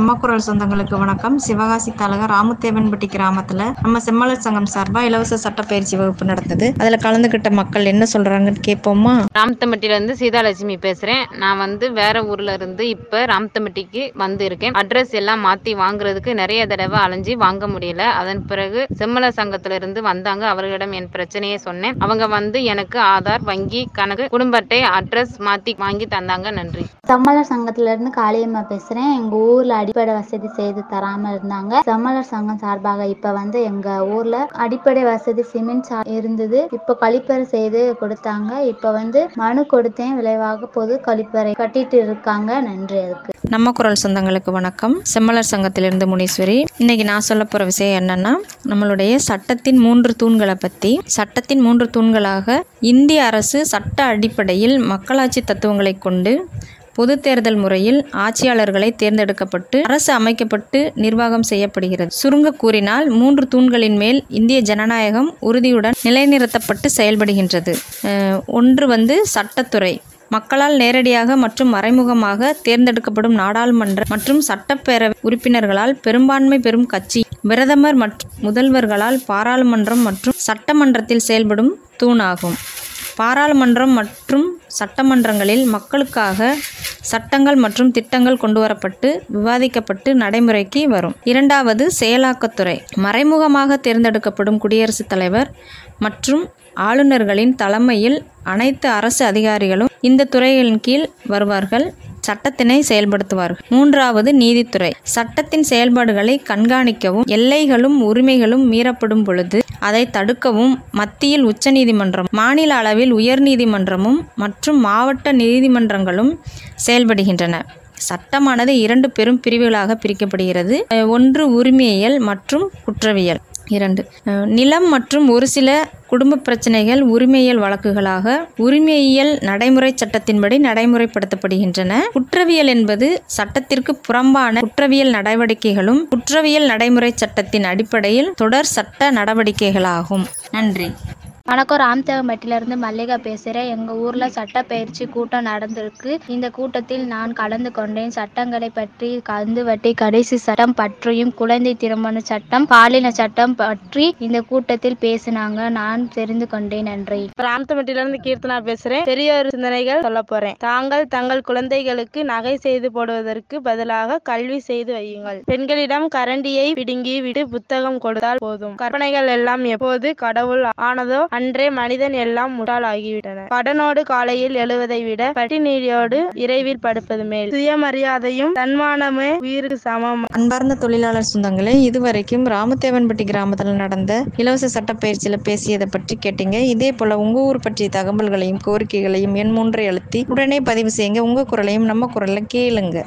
நம்ம குரல் சொந்தங்களுக்கு வணக்கம் சிவகாசி தாலுகா ராமுத்தேவன்பட்டி கிராமத்துல நம்ம செம்மலர் சங்கம் சார்பா இலவச சட்டப்பயிற்சி வகுப்பு நடந்தது அதுல கலந்துகிட்ட மக்கள் என்ன சொல்றாங்கன்னு கேட்போமா ராமத்தம்பட்டில இருந்து சீதாலட்சுமி பேசுறேன் நான் வந்து வேற ஊர்ல இருந்து இப்ப ராமத்தம்பட்டிக்கு வந்து இருக்கேன் அட்ரஸ் எல்லாம் மாத்தி வாங்குறதுக்கு நிறைய தடவை அலைஞ்சு வாங்க முடியல அதன் பிறகு செம்மல சங்கத்துல இருந்து வந்தாங்க அவர்களிடம் என் பிரச்சனையை சொன்னேன் அவங்க வந்து எனக்கு ஆதார் வங்கி கணக்கு குடும்ப அட்டை அட்ரஸ் மாத்தி வாங்கி தந்தாங்க நன்றி செம்மலர் சங்கத்துல இருந்து காளியம்மா பேசுறேன் எங்க ஊர்ல அடிப்படை வசதி செய்து தராம இருந்தாங்க செம்மலர் சங்கம் சார்பாக இப்ப வந்து எங்க ஊர்ல அடிப்படை வசதி சிமெண்ட் சா- இருந்தது இப்ப கழிப்பறை செய்து கொடுத்தாங்க இப்ப வந்து மனு கொடுத்தேன் விளைவாக பொது கழிப்பறை கட்டிட்டு இருக்காங்க நன்றி அதுக்கு நம்ம குரல் சொந்தங்களுக்கு வணக்கம் செம்மலர் சங்கத்திலிருந்து முனீஸ்வரி இன்னைக்கு நான் சொல்ல போற விஷயம் என்னன்னா நம்மளுடைய சட்டத்தின் மூன்று தூண்களை பத்தி சட்டத்தின் மூன்று தூண்களாக இந்திய அரசு சட்ட அடிப்படையில் மக்களாட்சி தத்துவங்களை கொண்டு பொது தேர்தல் முறையில் ஆட்சியாளர்களை தேர்ந்தெடுக்கப்பட்டு அரசு அமைக்கப்பட்டு நிர்வாகம் செய்யப்படுகிறது சுருங்க கூறினால் மூன்று தூண்களின் மேல் இந்திய ஜனநாயகம் உறுதியுடன் நிலைநிறுத்தப்பட்டு செயல்படுகின்றது அஹ் ஒன்று வந்து சட்டத்துறை மக்களால் நேரடியாக மற்றும் மறைமுகமாக தேர்ந்தெடுக்கப்படும் நாடாளுமன்ற மற்றும் சட்டப்பேரவை உறுப்பினர்களால் பெரும்பான்மை பெறும் கட்சி பிரதமர் மற்றும் முதல்வர்களால் பாராளுமன்றம் மற்றும் சட்டமன்றத்தில் செயல்படும் தூணாகும் பாராளுமன்றம் மற்றும் சட்டமன்றங்களில் மக்களுக்காக சட்டங்கள் மற்றும் திட்டங்கள் கொண்டுவரப்பட்டு விவாதிக்கப்பட்டு நடைமுறைக்கு வரும் இரண்டாவது செயலாக்கத்துறை மறைமுகமாக தேர்ந்தெடுக்கப்படும் குடியரசுத் தலைவர் மற்றும் ஆளுநர்களின் தலைமையில் அனைத்து அரசு அதிகாரிகளும் இந்த துறைகளின் கீழ் வருவார்கள் சட்டத்தினை செயல்படுத்துவார்கள் மூன்றாவது நீதித்துறை சட்டத்தின் செயல்பாடுகளை கண்காணிக்கவும் எல்லைகளும் உரிமைகளும் மீறப்படும் பொழுது அதை தடுக்கவும் மத்தியில் உச்சநீதிமன்றம் மாநில அளவில் உயர்நீதிமன்றமும் மற்றும் மாவட்ட நீதிமன்றங்களும் செயல்படுகின்றன சட்டமானது இரண்டு பெரும் பிரிவுகளாக பிரிக்கப்படுகிறது அஹ் ஒன்று உரிமையியல் மற்றும் குற்றவியல் இரண்டு அஹ் நிலம் மற்றும் ஒரு சில குடும்ப பிரச்சனைகள் உரிமையியல் வழக்குகளாக உரிமையியல் நடைமுறை சட்டத்தின்படி நடைமுறைப்படுத்தப்படுகின்றன குற்றவியல் என்பது சட்டத்திற்கு புறம்பான குற்றவியல் நடவடிக்கைகளும் குற்றவியல் நடைமுறை சட்டத்தின் அடிப்படையில் தொடர் சட்ட நடவடிக்கைகளாகும் நன்றி வணக்கம் ராம்தேவம்பட்டியிலிருந்து மல்லிகா பேசுகிறேன் எங்கள் ஊரில் சட்டப்பயிற்சி கூட்டம் நடந்திருக்கு இந்த கூட்டத்தில் நான் கலந்து கொண்டேன் சட்டங்களை பற்றி கந்து வட்டி கடைசி சட்டம் பற்றியும் குழந்தை திருமண சட்டம் பாலின சட்டம் பற்றி இந்த கூட்டத்தில் பேசினாங்க நான் தெரிந்து கொண்டேன் நன்றி ராமத்தம்பட்டில இருந்து கீர்த்தனா பேசுறேன் பெரியோர் சிந்தனைகள் சொல்ல போறேன் தாங்கள் தங்கள் குழந்தைகளுக்கு நகை செய்து போடுவதற்கு பதிலாக கல்வி செய்து வையுங்கள் பெண்களிடம் கரண்டியை பிடுங்கி விட்டு புத்தகம் கொடுத்தால் போதும் கற்பனைகள் எல்லாம் எப்போது கடவுள் ஆனதோ அன்றே மனிதன் எல்லாம் முட்டாளாகிவிட்டன கடனோடு காலையில் எழுவதை விட பட்டினியோடு இரவில் படுப்பது மேல் சுயமரியாதையும் தன்மானமே உயிருக்கு சமம் அன்பார்ந்த தொழிலாளர் சொந்தங்களே இதுவரைக்கும் ராமதேவன்பட்டி கிராமத்தில் நடந்த இலவச சட்டப்பயிற்சியில் பேசியதை பற்றி கேட்டீங்க இதே போல உங்க ஊர் பற்றிய தகவல்களையும் கோரிக்கைகளையும் எண் மூன்றை அழுத்தி உடனே பதிவு செய்யுங்க உங்க குரலையும் நம்ம குரல்ல கேளுங்க